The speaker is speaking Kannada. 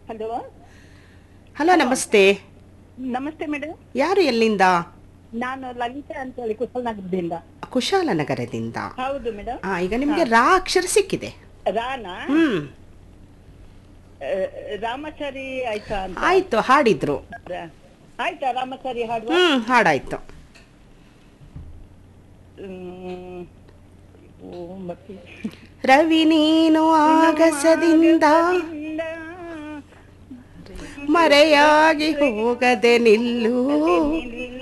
ಹಲೋ ಹಲೋ ನಮಸ್ತೆ ನಮಸ್ತೆ ಮೇಡಮ್ ಯಾರು ಎಲ್ಲಿಂದ ನಾನು ಲಲಿತಾ ಅಂತ ಹೇಳಿ ಕುಶಲನಗರದಿಂದ ಕುಶಾಲನಗರದಿಂದ ಹೌದು ಮೇಡಮ್ ಆ, ಈಗ ನಿಮ್ಗೆ ರಾ ಅಕ್ಷರ ಸಿಕ್ಕಿದೆ ರಾನಾ ಹ್ಮ್ ಆ, ರಾಮಾಚಾರಿ ಆಯ್ತಾ ಅಂತ ಆಯ್ತು ಹಾಡಿದ್ರು ರಾ- ಆಯ್ತಾ ರಾಮಾಚಾರಿ ಹಾಡುವ ಹ್ಮ್ ಹಾಡಾಯ್ತು ಹ್ಮ್. ಓ, ಮತ್ತೆ ರವಿ ನೀನು ಆಗಸದಿಂದ ಮರೆಯಾಗಿ ಹೋಗದೆ ನಿಲ್ಲು